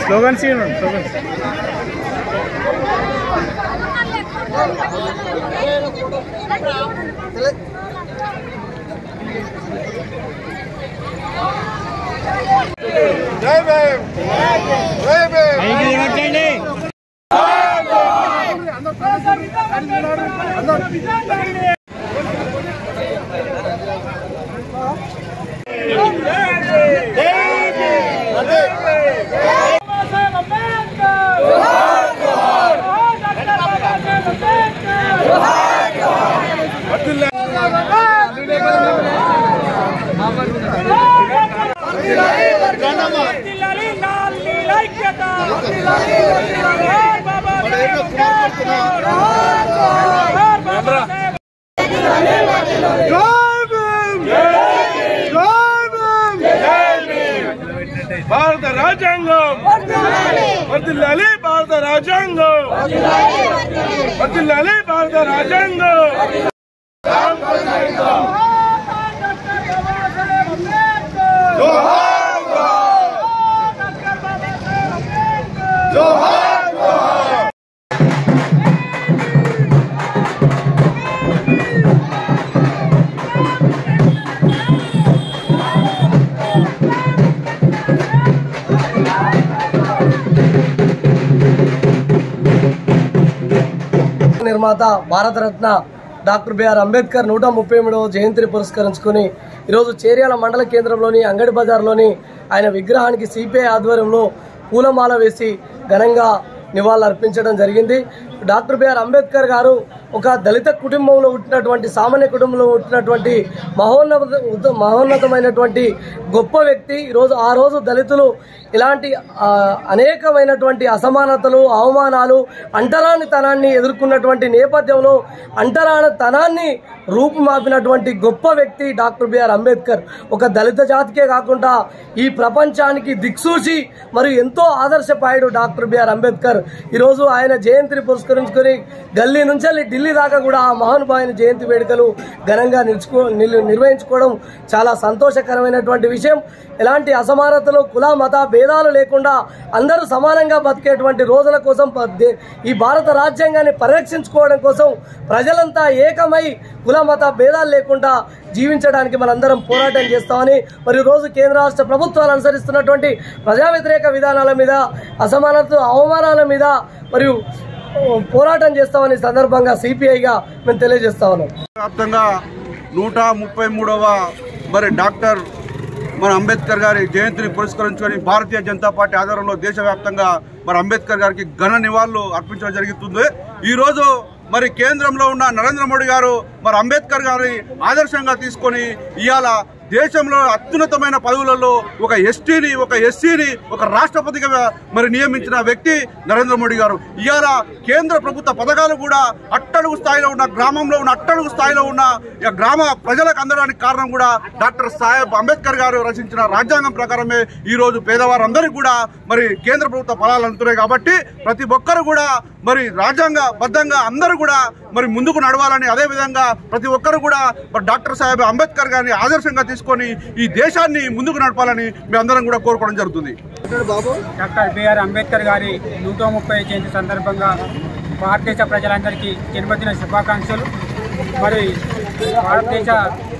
Slogans ఇవ్వండి slogans జై భీమ్ జై భీమ్ భారత రాజ్యాంగం వర్దిల్లాలి భారత రాజ్యాంగం వర్దిల్లాలి భారత రాజ్యాంగం నిర్మాత భారతరత్న డాక్టర్ బిఆర్ అంబేద్కర్ నూట ముప్పై మూడవ జయంతిని పురస్కరించుకుని ఈరోజు చేర్యాల మండల కేంద్రంలోని అంగడి బజార్లోని ఆయన విగ్రహానికి సిపిఐ ఆధ్వర్యంలో పూలమాల వేసి ఘనంగా నివాళులు అర్పించడం జరిగింది డాక్టర్ బిఆర్ అంబేద్కర్ గారు ఒక దళిత కుటుంబంలో పుట్టినటువంటి సామాన్య కుటుంబంలో పుట్టినటువంటి మహోన్నత మహోన్నతమైనటువంటి గొప్ప వ్యక్తి ఈరోజు ఆ రోజు దళితులు ఇలాంటి ఆ, అనేకమైనటువంటి అసమానతలు అవమానాలు అంటరానితనాన్ని ఎదుర్కొన్నటువంటి నేపథ్యంలో అంటరానితనాన్ని రూపుమాపినటువంటి గొప్ప వ్యక్తి డాక్టర్ బిఆర్ అంబేద్కర్ ఒక దళిత జాతికే కాకుండా ఈ ప్రపంచానికి దిక్సూచి మరియు ఎంతో ఆదర్శపాయుడు డాక్టర్ బిఆర్ అంబేద్కర్ ఈరోజు ఆయన జయంతిని పురస్కరించుకొని గల్లీ నుంచి వెళ్ళి ఢిల్లీ దాకా కూడా ఆ మహానుభావుని జయంతి వేడుకలు ఘనంగా నిలుచుకో నిల్- నిర్వహించుకోవడం చాలా సంతోషకరమైనటువంటి విషయం ఎలాంటి అసమానతలు కుల మత భేదాలు లేకుండా అందరూ సమానంగా బతికేటువంటి రోజుల కోసం ప- దే- ఈ భారత రాజ్యాంగాన్ని పరిరక్షించుకోవడం కోసం ప్రజలంతా ఏకమై కుల మత భేదాలు లేకుండా జీవించడానికి మనందరం పోరాటం చేస్తామని మరి రోజు కేంద్ర రాష్ట్ర ప్రభుత్వాలు అనుసరిస్తున్నటువంటి ప్రజా వ్యతిరేక విధానాల మీద అసమానతలు అవమానాల మీద మరియు ఓ, పోరాటం చేస్తామని ఈ సందర్భంగా సిపిఐగా మేము తెలియజేస్తా ఉన్నాం వ్యాప్తంగా నూట ముప్పై మూడవ మరి డాక్టర్ మన అంబేద్కర్ గారి జయంతిని పురస్కరించుకొని భారతీయ జనతా పార్టీ ఆధ్వర్యంలో దేశవ్యాప్తంగా మరి అంబేద్కర్ గారికి ఘన నివాళులు అర్పించడం జరుగుతుంది ఈ రోజు మరి కేంద్రంలో ఉన్న నరేంద్ర మోడీ గారు మరి అంబేద్కర్ గారి ఆదర్శంగా తీసుకొని ఇవాళ దేశంలో అత్యున్నతమైన పదవులలో ఒక ఎస్టీని ఒక ఎస్సీని ఒక రాష్ట్రపతిగా మరి నియమించిన వ్యక్తి నరేంద్ర మోడీ గారు ఇవాళ కేంద్ర ప్రభుత్వ పథకాలు కూడా అట్టడుగు స్థాయిలో ఉన్న గ్రామంలో ఉన్న అట్టడుగు స్థాయిలో ఉన్న ఈ గ్రామ ప్రజలకు అందడానికి కారణం కూడా డాక్టర్ సాహెబ్ అంబేద్కర్ గారు రచించిన రాజ్యాంగం ప్రకారమే ఈ రోజు పేదవారందరికీ కూడా మరి కేంద్ర ప్రభుత్వ ఫలాలు అందుతున్నాయి కాబట్టి ప్రతి ఒక్కరు కూడా మరి రాజ్యాంగ బద్ధంగా అందరూ కూడా మరి ముందుకు నడవాలని అదే విధంగా ప్రతి ఒక్కరు కూడా మరి డాక్టర్ సాహెబ్ అంబేద్కర్ గారిని ఆదర్శంగా తీసుకొని ఈ దేశాన్ని ముందుకు నడపాలని మేమందరం కూడా కోరుకోవడం జరుగుతుంది డాక్టర్ బిఆర్ అంబేద్కర్ గారి నూట ముప్పై జయంతి సందర్భంగా భారతదేశ ప్రజలందరికీ జన్మదిన శుభాకాంక్షలు మరి భారతదేశ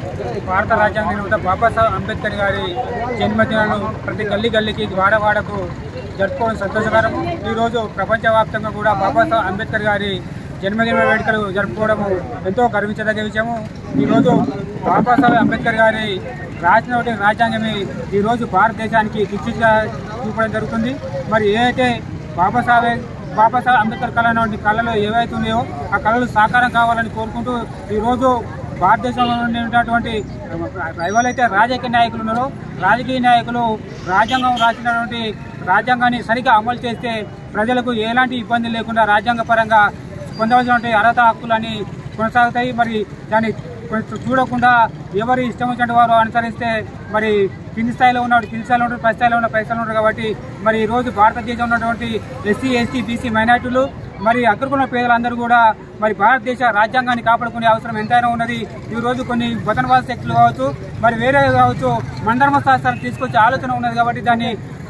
భారత రాజ్యాంగ నిర్మాత బాబాసాహెబ్ అంబేద్కర్ గారి జన్మదినాలను ప్రతి గల్లీ గల్లీకి వాడవాడకు జరుపుకోవడం సంతోషకరం ఈరోజు ప్రపంచవ్యాప్తంగా కూడా బాబాసాహెబ్ అంబేద్కర్ గారి జన్మదిన వేడుకలు జరుపుకోవడం ఎంతో గర్వించదగ్గ విషయము ఈరోజు బాబాసాహెబ్ అంబేద్కర్ గారి రాసినటువంటి రాజ్యాంగమే ఈరోజు భారతదేశానికి దిక్సూచిగా చూపడం జరుగుతుంది మరి ఏదైతే బాబాసాహెబ్ బాబాసాహెబ్ అంబేద్కర్ కళ కళలు ఏవైతే ఉన్నాయో ఆ కళలు సాకారం కావాలని కోరుకుంటూ ఈరోజు భారతదేశంలో ఉండేటటువంటి ఎవరైతే రాజకీయ నాయకులు ఉన్నారో రాజకీయ నాయకులు రాజ్యాంగం రాసినటువంటి రాజ్యాంగాన్ని సరిగా అమలు చేస్తే ప్రజలకు ఎలాంటి ఇబ్బంది లేకుండా రాజ్యాంగ పరంగా పొందవలసినటువంటి అర్హత హక్కులని కొనసాగుతాయి మరి దాన్ని కొంచెం చూడకుండా ఎవరు ఇష్టం వచ్చినట్టు వారు అనుసరిస్తే మరి కింది స్థాయిలో ఉన్నవాడు కింది స్థాయిలో ఉంటారు పై స్థాయిలో ఉన్న పై స్థాయిలో ఉంటారు కాబట్టి మరి ఈ రోజు భారతదేశంలో ఉన్నటువంటి ఎస్సీ ఎస్టీ బీసీ మైనార్టీలు మరి అగ్రకుల పేదలందరూ కూడా మరి భారతదేశ రాజ్యాంగాన్ని కాపాడుకునే అవసరం ఎంతైనా ఉన్నది ఈ రోజు కొన్ని వతనవాద శక్తులు కావచ్చు మరి వేరే కావచ్చు మండర్మ శాస్త్రాలు తీసుకొచ్చే ఆలోచన ఉన్నది కాబట్టి దాన్ని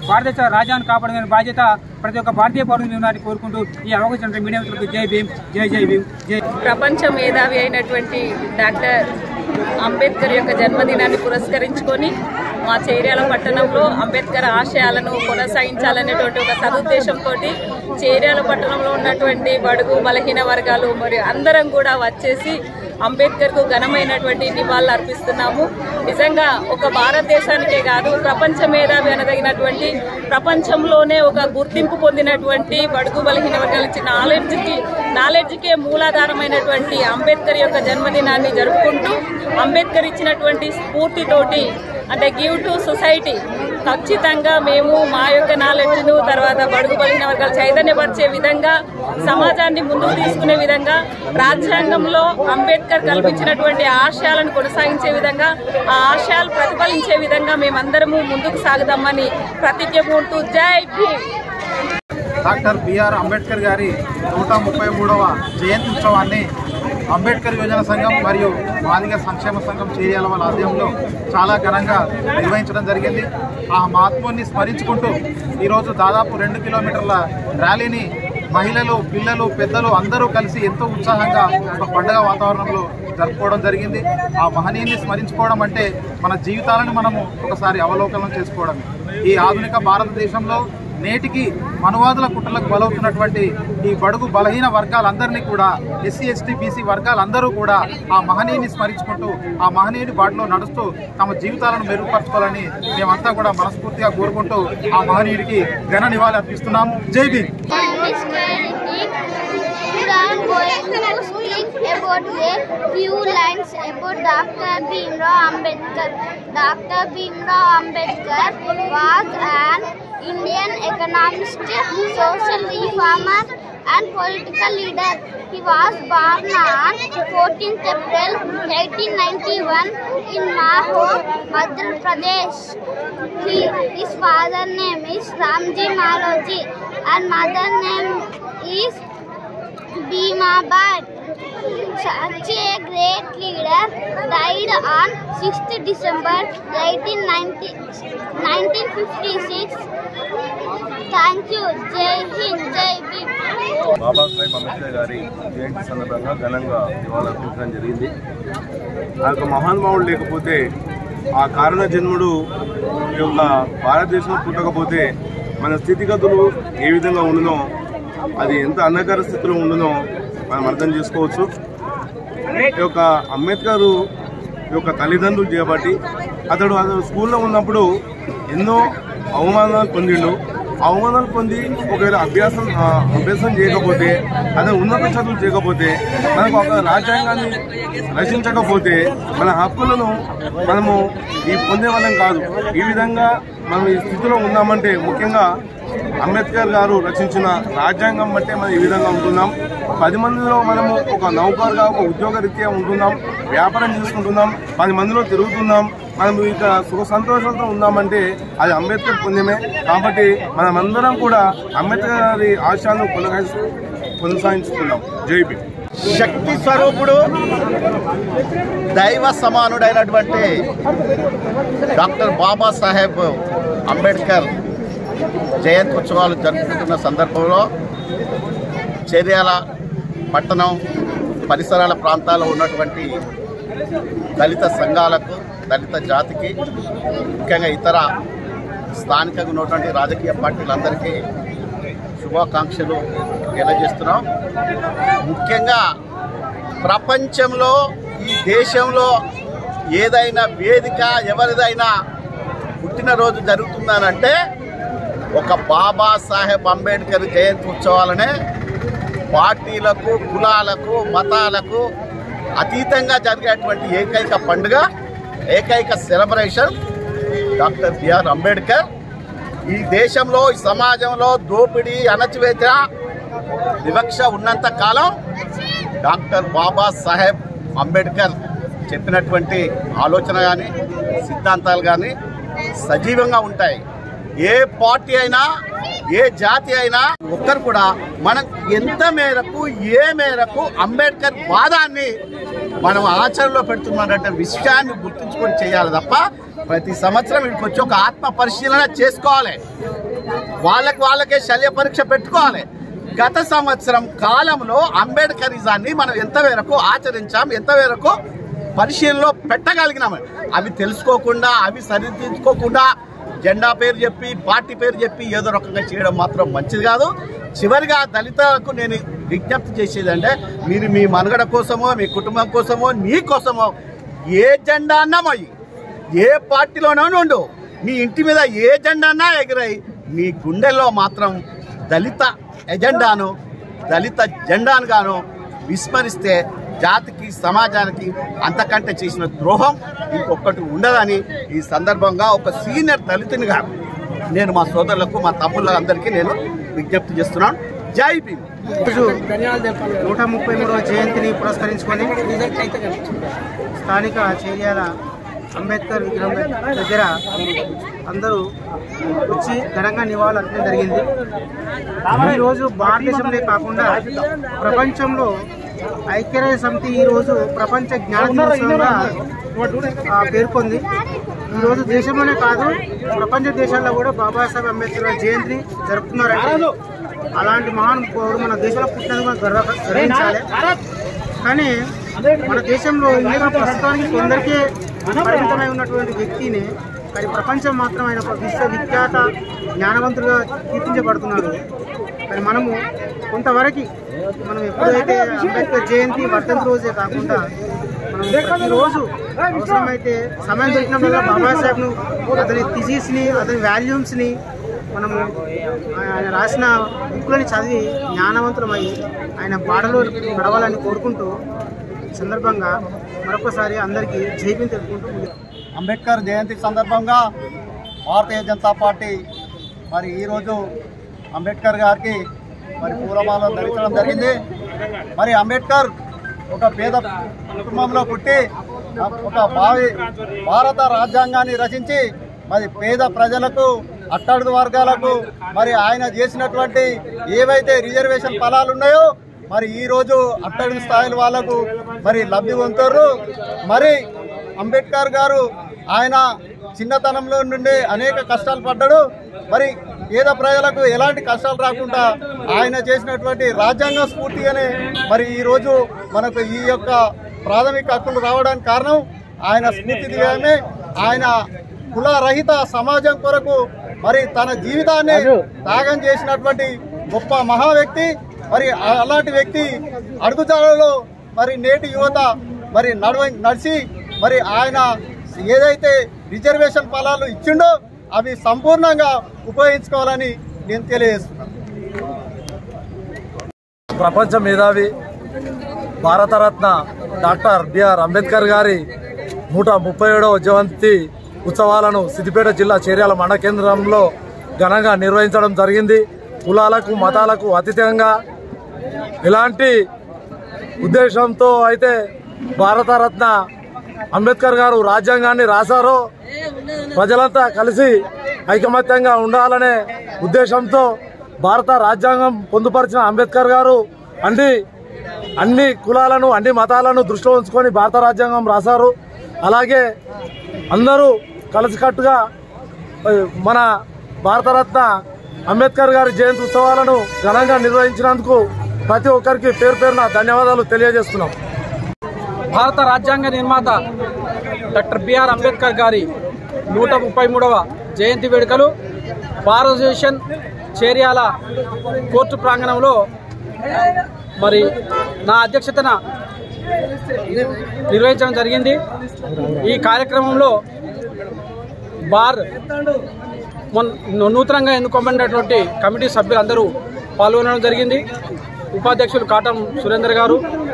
భారతదేశ రాజ్యాన్ని కాపాడుకునే బాధ్యత ప్రతి ఒక్క భారతీయ పౌరుని ఉన్నారని కోరుకుంటూ ఈ అవకాశం మీడియా మిత్రులకు జై భీమ్ జై జై భీమ్ జై ప్రపంచ మేధావి అయినటువంటి డాక్టర్ అంబేద్కర్ యొక్క జన్మదినాన్ని పురస్కరించుకొని మా చేర్యాల పట్టణంలో అంబేద్కర్ ఆశయాలను కొనసాగించాలనేటువంటి ఒక సదుద్దేశంతో చేర్యాల పట్టణంలో ఉన్నటువంటి బడుగు బలహీన వర్గాలు మరియు అందరం కూడా వచ్చేసి అంబేద్కర్కు ఘనమైనటువంటి నివాళులు అర్పిస్తున్నాము నిజంగా ఒక భారతదేశానికే కాదు ప్రపంచ మేధావి అనదగినటువంటి ప్రపంచంలోనే ఒక గుర్తింపు పొందినటువంటి బడుగు బలహీన వర్గాలు ఇచ్చిన నాలెడ్జ్కి నాలెడ్జ్కే మూలాధారమైనటువంటి అంబేద్కర్ యొక్క జన్మదినాన్ని జరుపుకుంటూ అంబేద్కర్ ఇచ్చినటువంటి స్ఫూర్తితోటి అంటే గివ్ టు సొసైటీ ఖచ్చితంగా మేము మా యొక్క నాలెడ్జ్ను తర్వాత బడుగు బలిన వర్గాలు చైతన్యపరిచే విధంగా సమాజాన్ని ముందుకు తీసుకునే విధంగా రాజ్యాంగంలో అంబేద్కర్ కల్పించినటువంటి ఆశయాలను కొనసాగించే విధంగా ఆ ఆశయాలు ప్రతిఫలించే విధంగా మేమందరము ముందుకు సాగుదామని ప్రతిజ్ఞ పూడుతూ జై భీమ్ డాక్టర్ బిఆర్ అంబేద్కర్ గారి నూట ముప్పై మూడవ జయంతి ఉత్సవాన్ని అంబేద్కర్ యోజన సంఘం మరియు మాదిగ సంక్షేమ సంఘం చేయాల వాళ్ళ ఆధ్వర్యంలో చాలా ఘనంగా నిర్వహించడం జరిగింది ఆ మహాత్ముని స్మరించుకుంటూ ఈరోజు దాదాపు రెండు కిలోమీటర్ల ర్యాలీని మహిళలు పిల్లలు పెద్దలు అందరూ కలిసి ఎంతో ఉత్సాహంగా ఒక పండుగ వాతావరణంలో జరుపుకోవడం జరిగింది ఆ మహనీయుని స్మరించుకోవడం అంటే మన జీవితాలను మనము ఒకసారి అవలోకనం చేసుకోవడం ఈ ఆధునిక భారతదేశంలో నేటికి మనువాదుల కుట్రలకు బలవుతున్నటువంటి ఈ బడుగు బలహీన వర్గాలందరినీ కూడా ఎస్సీ ఎస్టీ బీసీ వర్గాలందరూ కూడా ఆ మహనీయుని స్మరించుకుంటూ ఆ మహనీయుని బాటలో నడుస్తూ తమ జీవితాలను మెరుగుపరచుకోవాలని మేమంతా కూడా మనస్ఫూర్తిగా కోరుకుంటూ ఆ మహనీయుడికి ఘన నివాళి అర్పిస్తున్నాం జై Bhim I'm going to speak about a few lines about Dr. Bhimrao Ambedkar. Dr. Bhimrao Ambedkar was an Indian economist, social reformer and political leader. He was born on 14th April 1891 in Maho, Madhya Pradesh. He, his father name is Ramji Maloji and mother name is Bhima Bhatt. Such a great leader died on 6th December 1890 1956. Thank you. Jai Hind, Jai Bhim. Babasaheb Ambedkar గారి జయంతి సందర్భంగా ఘనంగా నివాళులర్పించడం జరిగింది ఆ యొక్క మహానుభావుడు లేకపోతే ఆ కారణ జన్ముడు ఈ యొక్క భారతదేశంలో పుట్టకపోతే మన స్థితిగతులు ఏ విధంగా ఉండునో అది ఎంత అన్నకర స్థితిలో ఉండునో మనం అర్థం చేసుకోవచ్చు ఈ యొక్క అంబేద్కర్ యొక్క తల్లిదండ్రులు చేయబట్టి అతడు అతడు స్కూల్లో ఉన్నప్పుడు ఎన్నో అవమానాలు పొందిండు అవమానాలు పొంది ఒకవేళ అభ్యాసం ఆ, అభ్యాసం చేయకపోతే అదే ఉన్నత చదువులు చేయకపోతే మనకు ఒక రాజ్యాంగాన్ని రచించకపోతే మన హక్కులను మనము ఈ పొందే వాళ్ళం కాదు ఈ విధంగా మనం ఈ స్థితిలో ఉన్నామంటే ముఖ్యంగా అంబేద్కర్ గారు రచించిన రాజ్యాంగం బట్టే మనం ఈ విధంగా ఉంటున్నాం పది మందిలో మనము ఒక నౌకర్గా ఒక ఉద్యోగ రీత్యా ఉంటున్నాం వ్యాపారం చేసుకుంటున్నాం పది మందిలో తిరుగుతున్నాం మనం ఇక సుఖ సంతోషాలతో ఉన్నామంటే అది అంబేద్కర్ పుణ్యమే కాబట్టి మనమందరం కూడా అంబేద్కర్ గారి ఆశయాలను కొనసాగి కొనసాగించుకుందాం జై భీమ్ శక్తి స్వరూపుడు దైవ సమానుడైనటువంటి డాక్టర్ బాబాసాహెబ్ అంబేద్కర్ జయంతి ఉత్సవాలు జరుపుకుంటున్న సందర్భంలో చర్యాల పట్టణం పరిసరాల ప్రాంతాల్లో ఉన్నటువంటి దళిత సంఘాలకు దళిత జాతికి ముఖ్యంగా ఇతర స్థానికంగా ఉన్నటువంటి రాజకీయ పార్టీలందరికీ శుభాకాంక్షలు తెలియజేస్తున్నాం ముఖ్యంగా ప్రపంచంలో ఈ దేశంలో ఏదైనా వేదిక ఎవరిదైనా పుట్టినరోజు జరుగుతుందనంటే ఒక బాబా సాహెబ్ అంబేద్కర్ జయంతి ఉత్సవాలనే పార్టీలకు కులాలకు మతాలకు అతీతంగా జరిగేటువంటి ఏకైక పండుగ ఏకైక సెలబ్రేషన్ డాక్టర్ బిఆర్ అంబేద్కర్ ఈ దేశంలో ఈ సమాజంలో దోపిడీ అణచివేత వివక్ష ఉన్నంత కాలం డాక్టర్ బాబా సాహెబ్ అంబేద్కర్ చెప్పినటువంటి ఆలోచన కానీ సిద్ధాంతాలు కానీ సజీవంగా ఉంటాయి ఏ పార్టీ అయినా ఏ జాతి అయినా ఒక్కరు కూడా మనం ఎంత మేరకు ఏ మేరకు అంబేద్కర్ వాదాన్ని మనం ఆచరణలో పెడుతున్నారంటే విషయాన్ని గుర్తుంచుకొని చేయాలి తప్ప ప్రతి సంవత్సరం ఇక్కడికి వచ్చి ఒక ఆత్మ పరిశీలన చేసుకోవాలి వాళ్ళకి వాళ్ళకే శల్య పరీక్ష పెట్టుకోవాలి గత సంవత్సరం కాలంలో అంబేద్కరిజాన్ని మనం ఎంత మేరకు ఆచరించాం ఎంత మేరకు పరిశీలనలో పెట్టగలిగినాం అవి తెలుసుకోకుండా అవి సరిదిద్దుకోకుండా జెండా పేరు చెప్పి పార్టీ పేరు చెప్పి ఏదో రకంగా చేయడం మాత్రం మంచిది కాదు చివరిగా దళితులకు నేను విజ్ఞప్తి చేసేది అంటే మీరు మీ మనుగడ కోసమో మీ కుటుంబం కోసమో నీ కోసమో ఏ జెండా అన్నా మొయ్యి ఏ పార్టీలోనో ఉండు మీ ఇంటి మీద ఏ జెండా అన్నా ఎగిరాయి మీ గుండెల్లో మాత్రం దళిత ఎజెండాను దళిత జెండాను గాను విస్మరిస్తే జాతికి సమాజానికి అంతకంటే చేసిన ద్రోహం ఇంకొకటి ఉండదని ఈ సందర్భంగా ఒక సీనియర్ దళితునిగా నేను మా సోదరులకు మా తమ్ముళ్ళందరికీ నేను విజ్ఞప్తి చేస్తున్నాను జై భీమ్ రోజు నూట ముప్పై మూడవ జయంతిని పురస్కరించుకొని స్థానిక చేర్యాల అంబేద్కర్ విగ్రహం దగ్గర అందరూ వచ్చి ఘనంగా నివాళులు అర్పణ జరిగింది ఈరోజు భారతదేశంలో కాకుండా ప్రపంచంలో ఐక్యరాజ్య సమితి ఈరోజు ప్రపంచ జ్ఞాన దినోత్సవంగా ఆ, పేర్కొంది ఈరోజు దేశంలోనే కాదు ప్రపంచ దేశాల్లో కూడా బాబాసాహెబ్ అంబేద్కర్ గారి జయంతిని జరుపుతున్నారంటే అలాంటి మహాన్ పౌరుడు మన దేశంలో పుట్టినందుకు మనం గర్వ గర్వించాలి కానీ మన దేశంలో ఇంకా ప్రస్తుతానికి కొందరికే పరిమితమై ఉన్నటువంటి వ్యక్తిని కానీ ప్రపంచం మాత్రం ఆయన ఒక విశ్వవిఖ్యాత జ్ఞానవంతులుగా కీర్తించబడుతున్నారు కానీ మనము కొంతవరకు మనం ఎప్పుడైతే అంబేద్కర్ జయంతి వర్ధంతి రోజే కాకుండా మనం ప్రతిరోజు అవసరమైతే సమయం దొరికినప్పుడల్లా బాబాసాహెబ్ను అతని థిసిస్ని అతని వాల్యూమ్స్ని మనము ఆయన రాసిన బుక్లని చదివి జ్ఞానవంతులమై ఆయన బాటలో నడవాలని కోరుకుంటూ ఈ సందర్భంగా మరొకసారి అందరికీ జైబీని తెలుపుకుంటూ ముందుకు అంబేద్కర్ జయంతి సందర్భంగా భారతీయ జనతా పార్టీ మరి ఈరోజు అంబేద్కర్ గారికి మరి పూలమాల ధరించడం జరిగింది మరి అంబేద్కర్ ఒక పేద కుటుంబంలో పుట్టి ఒక భావి భారత రాజ్యాంగాన్ని రచించి మరి పేద ప్రజలకు అట్టడుగు వర్గాలకు మరి ఆయన చేసినటువంటి ఏవైతే రిజర్వేషన్ ఫలాలు ఉన్నాయో మరి ఈరోజు అట్టడుగు స్థాయిల వాళ్ళకు మరి లబ్ధి పొందుతారు మరి అంబేద్కర్ గారు ఆయన చిన్నతనంలో నుండి అనేక కష్టాలు పడ్డాడు మరి పేద ప్రజలకు ఎలాంటి కష్టాలు రాకుండా ఆయన చేసినటువంటి రాజ్యాంగ స్ఫూర్తిగానే మరి ఈరోజు మనకు ఈ యొక్క ప్రాథమిక హక్కులు రావడానికి కారణం ఆయన స్ఫూర్తి దిగామే ఆయన కులరహిత సమాజం కొరకు మరి తన జీవితాన్ని త్యాగం చేసినటువంటి గొప్ప మహా వ్యక్తి మరి ఆ- అలాంటి వ్యక్తి అడుగుజాడలో మరి నేటి యువత మరి నడవ నడిచి మరి ఆయన ఏదైతే రిజర్వేషన్ ఫలాలు ఇచ్చిండో అవి సంపూర్ణంగా ఉపయోగించుకోవాలని నేను తెలియజేస్తున్నాను ప్రపంచ మేధావి భారతరత్న డాక్టర్ బిఆర్ అంబేద్కర్ గారి నూట ముప్పై ఏడవ జయంతి ఉత్సవాలను సిద్దిపేట జిల్లా చేర్యాల మండ కేంద్రంలో ఘనంగా నిర్వహించడం జరిగింది కులాలకు మతాలకు అతీతంగా ఎలాంటి ఉద్దేశంతో అయితే భారతరత్న అంబేద్కర్ గారు రాజ్యాంగాన్ని రాశారో ప్రజలంతా కలిసి ఐకమత్యంగా ఉండాలనే ఉద్దేశంతో భారత రాజ్యాంగం పొందుపరిచిన అంబేద్కర్ గారు అన్ని అన్ని కులాలను అన్ని మతాలను దృష్టిలో ఉంచుకొని భారత రాజ్యాంగం రాశారు అలాగే అందరూ కలిసికట్టుగా ఆ, మన భారతరత్న అంబేద్కర్ గారి జయంతి ఉత్సవాలను ఘనంగా నిర్వహించినందుకు ప్రతి ఒక్కరికి పేరు పేరున ధన్యవాదాలు తెలియజేస్తున్నాం భారత రాజ్యాంగ నిర్మాత డాక్టర్ బిఆర్ అంబేద్కర్ గారి నూట ముప్పై మూడవ జయంతి వేడుకలు బార్ అసోసియేషన్ చేర్యాల కోర్టు ప్రాంగణంలో మరి నా అధ్యక్షతన నిర్వహించడం జరిగింది ఈ కార్యక్రమంలో బార్ మొన్ నూతనంగా ఎన్నుకోబడినటువంటి కమిటీ సభ్యులందరూ పాల్గొనడం జరిగింది ఉపాధ్యక్షులు కాటం సురేందర్ గారు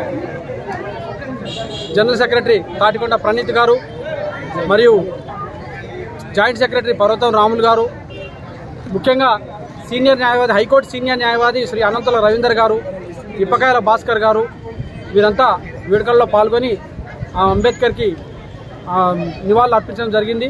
జనరల్ సెక్రటరీ తాటికొండ ప్రణీత్ గారు మరియు జాయింట్ సెక్రటరీ పర్వతం రాములు గారు ముఖ్యంగా సీనియర్ న్యాయవాది హైకోర్టు సీనియర్ న్యాయవాది శ్రీ అనంతుల రవీందర్ గారు ఇప్పకాయల భాస్కర్ గారు వీరంతా వేడుకల్లో పాల్గొని ఆ అంబేద్కర్కి ఆ, నివాళులు అర్పించడం జరిగింది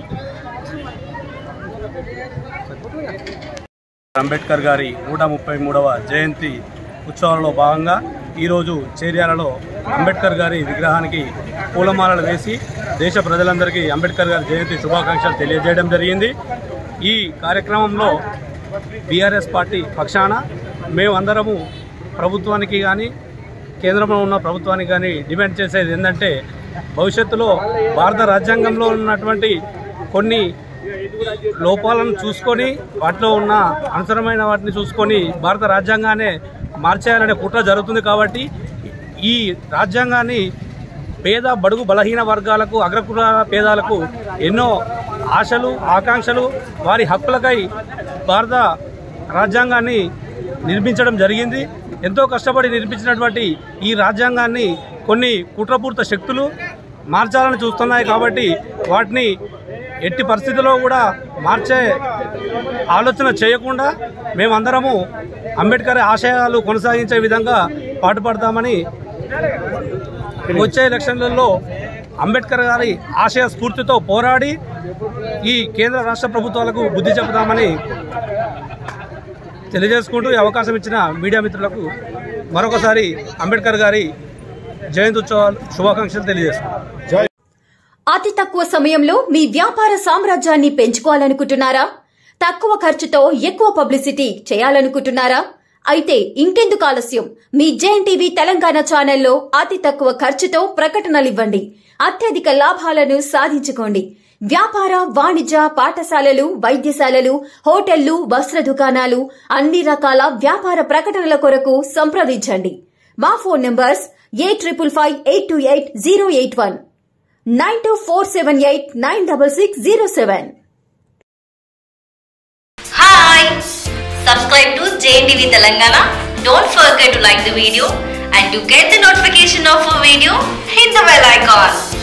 అంబేద్కర్ గారి నూట ముప్పై మూడవ జయంతి ఉత్సవాలలో భాగంగా ఈరోజు చేర్యాలలో అంబేద్కర్ గారి విగ్రహానికి పూలమాలలు వేసి దేశ ప్రజలందరికీ అంబేద్కర్ గారి జయంతి శుభాకాంక్షలు తెలియజేయడం జరిగింది ఈ కార్యక్రమంలో బీఆర్ఎస్ పార్టీ పక్షాన మేమందరము ప్రభుత్వానికి కానీ కేంద్రంలో ఉన్న ప్రభుత్వానికి కానీ డిమాండ్ చేసేది ఏంటంటే భవిష్యత్తులో భారత రాజ్యాంగంలో ఉన్నటువంటి కొన్ని లోపాలను చూసుకొని వాటిలో ఉన్న అనుసరమైన వాటిని చూసుకొని భారత రాజ్యాంగాన్ని మార్చేయాలనే కుట్ర జరుగుతుంది కాబట్టి ఈ రాజ్యాంగాన్ని పేద బడుగు బలహీన వర్గాలకు అగ్రకుల పేదాలకు ఎన్నో ఆశలు ఆకాంక్షలు వారి హక్కులకై భారత రాజ్యాంగాన్ని నిర్మించడం జరిగింది ఎంతో కష్టపడి నిర్మించినటువంటి ఈ రాజ్యాంగాన్ని కొన్ని కుట్రపూర్త శక్తులు మార్చాలని చూస్తున్నాయి కాబట్టి వాటిని ఎట్టి పరిస్థితుల్లో కూడా మార్చే ఆలోచన చేయకుండా మేమందరము అంబేద్కర్ ఆశయాలు కొనసాగించే విధంగా పాటుపడతామని వచ్చే ఎలక్షన్లలో అంబేద్కర్ గారి ఆశయ స్ఫూర్తితో పోరాడి ఈ కేంద్ర రాష్ట్ర ప్రభుత్వాలకు బుద్ధి చెబుతామని తెలియజేసుకుంటూ ఈ అవకాశం ఇచ్చిన మీడియా మిత్రులకు మరొకసారి అంబేద్కర్ గారి జయంతి ఉత్సవాలు శుభాకాంక్షలు తెలియజేస్తున్నాను అతి తక్కువ సమయంలో మీ వ్యాపార సామ్రాజ్యాన్ని పెంచుకోవాలనుకుంటున్నారా తక్కువ ఖర్చుతో ఎక్కువ పబ్లిసిటీ చేయాలనుకుంటున్నారా అయితే ఇంకెందుకు ఆలస్యం మీ జేఎన్ టీవీ తెలంగాణ ఛానల్లో అతి తక్కువ ఖర్చుతో ప్రకటనలివ్వండి అత్యధిక లాభాలను సాధించుకోండి వ్యాపార వాణిజ్య పాఠశాలలు వైద్యశాలలు హోటళ్లు వస్త్ర దుకాణాలు అన్ని రకాల వ్యాపార ప్రకటనల కొరకు సంప్రదించండి మా phone numbers eight triple five eight two eight zero eight one nine two four seven eight nine double six zero seven Hi! Subscribe to JNTV Telangana. Don't forget to like the video and to get the notification of a video, hit the bell icon.